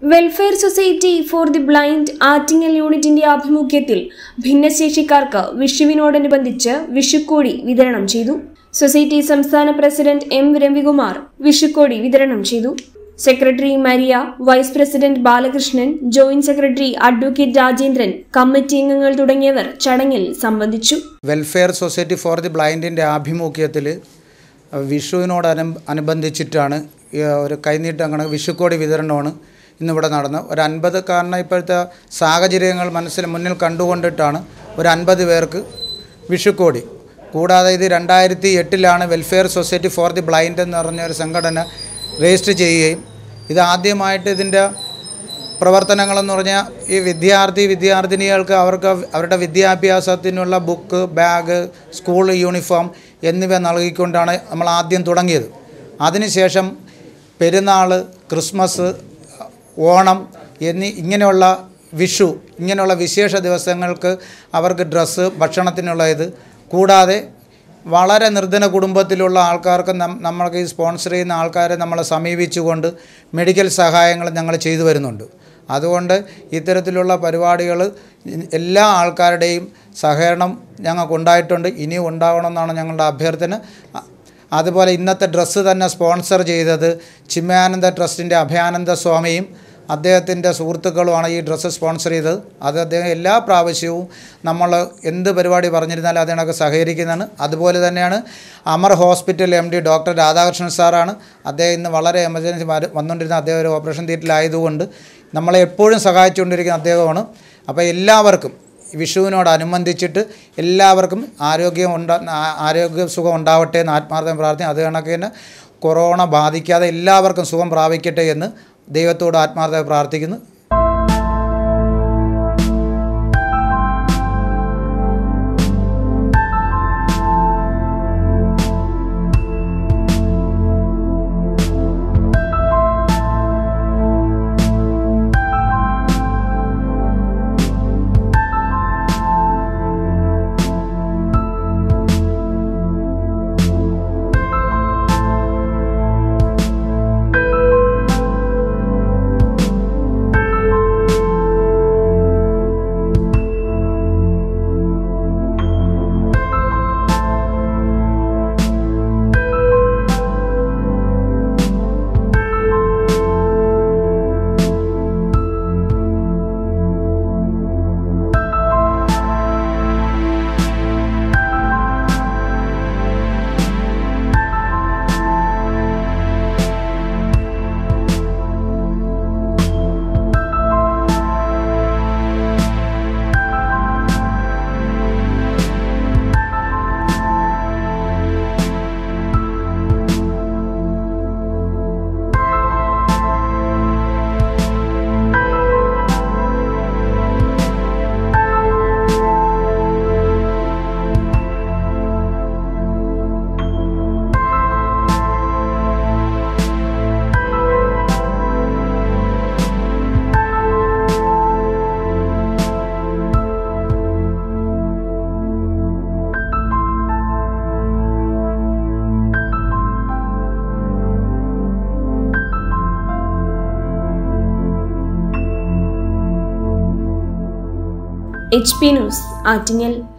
welfare society for the blind Attingal യൂണിറ്റിന്റെ ആഭിമുഖ്യത്തിൽ ഭിന്നശേഷിക്കാർക്ക് വിഷുവിനോടനുബന്ധിച്ച് വിഷുക്കോടി വിതരണം ചെയ്തു സൊസൈറ്റി സംസ്ഥാന പ്രസിഡന്റ് എം രവികുമാർ വിഷുക്കോടി വിതരണം ചെയ്തു secretary Maria vice president Balakrishnan joint secretary advocate Rajendran committee അംഗങ്ങൾ തുടങ്ങിയവർ ചടങ്ങിൽ സംബന്ധിച്ചു വെൽഫെയർ സൊസൈറ്റി ഫോർ ദി ബ്ലൈൻഡിൻ്റെ ആഭിമുഖ്യത്തിൽ വിഷുവിനോട് അനു അനുബന്ധിച്ചിട്ടാണ് ഈ ഒരു കൈനീട്ടം കണക്ക് വിഷുക്കോടി വിതരണമാണ് ഇന്നിവിടെ നടന്നത് ഒരു അൻപത് കാരണം ഇപ്പോഴത്തെ സാഹചര്യങ്ങൾ മനസ്സിൽ മുന്നിൽ കണ്ടുകൊണ്ടിട്ടാണ് ഒരു അൻപത് പേർക്ക് വിഷുക്കോടി കൂടാതെ ഇത് രണ്ടായിരത്തി എട്ടിലാണ് welfare society for the blind എന്ന് പറഞ്ഞ ഒരു സംഘടന രജിസ്റ്റർ ചെയ്യുകയും ഇത് ആദ്യമായിട്ട് ഇതിൻ്റെ പ്രവർത്തനങ്ങളെന്ന് പറഞ്ഞാൽ ഈ വിദ്യാർത്ഥി വിദ്യാർത്ഥിനികൾക്ക് അവർക്ക് അവരുടെ വിദ്യാഭ്യാസത്തിനുള്ള ബുക്ക് ബാഗ് സ്കൂൾ യൂണിഫോം എന്നിവ നൽകിക്കൊണ്ടാണ് നമ്മൾ ആദ്യം തുടങ്ങിയത് അതിനുശേഷം പെരുന്നാൾ ക്രിസ്മസ് ഓണം എന്നീ ഇങ്ങനെയുള്ള വിഷു ഇങ്ങനെയുള്ള വിശേഷ ദിവസങ്ങൾക്ക് അവർക്ക് ഡ്രസ്സ് ഭക്ഷണത്തിനുള്ള ഇത് കൂടാതെ വളരെ നിർധന കുടുംബത്തിലുള്ള ആൾക്കാർക്ക് നം നമ്മൾക്ക് ഈ സ്പോൺസർ ചെയ്യുന്ന ആൾക്കാരെ നമ്മളെ സമീപിച്ചുകൊണ്ട് മെഡിക്കൽ സഹായങ്ങൾ ഞങ്ങൾ ചെയ്തു വരുന്നുണ്ട് അതുകൊണ്ട് ഇത്തരത്തിലുള്ള പരിപാടികൾ എല്ലാ ആൾക്കാരുടെയും സഹകരണം ഞങ്ങൾക്കുണ്ടായിട്ടുണ്ട് ഇനിയും ഉണ്ടാവണമെന്നാണ് ഞങ്ങളുടെ അഭ്യർത്ഥന അ- അതുപോലെ ഇന്നത്തെ ഡ്രസ്സ് തന്നെ സ്പോൺസർ ചെയ്തത് ചിന്മയാനന്ദ ട്രസ്റ്റിൻ്റെ അഭയാനന്ദ സ്വാമിയും അദ്ദേഹത്തിൻ്റെ സുഹൃത്തുക്കളുമാണ് ഈ ഡ്രസ്സ് സ്പോൺസർ ചെയ്തത് അത് അദ്ദേഹം എല്ലാ പ്രാവശ്യവും നമ്മൾ എന്ത് പരിപാടി പറഞ്ഞിരുന്നാലും അതിനൊക്കെ സഹകരിക്കുന്നതാണ് അതുപോലെ തന്നെയാണ് Amar hospital M D doctor Radhakrishnan സാറാണ് അദ്ദേഹം ഇന്ന് വളരെ എമർജൻസി വര- വന്നുകൊണ്ടിരുന്ന അദ്ദേഹം ഒരു ഓപ്പറേഷൻ തിയേറ്ററിലായതുകൊണ്ട് നമ്മളെ എപ്പോഴും സഹായിച്ചുകൊണ്ടിരിക്കുന്ന അദ്ദേഹമാണ് അപ്പോൾ എല്ലാവർക്കും വിഷുവിനോടനുബന്ധിച്ചിട്ട് എല്ലാവർക്കും ആരോഗ്യം ഉണ്ടാ ആ- ആരോഗ്യ സുഖം ഉണ്ടാവട്ടെ എന്ന് ആത്മാർത്ഥം പ്രാർത്ഥന അത് കണക്ക് തന്നെ കൊറോണ ബാധിക്കാതെ എല്ലാവർക്കും സുഖം പ്രാപിക്കട്ടെ എന്ന് ദൈവത്തോട് ആത്മാർത്ഥ പ്രാർത്ഥിക്കുന്നു എച്ച് പി ന്യൂസ് ആറ്റിങ്ങൽ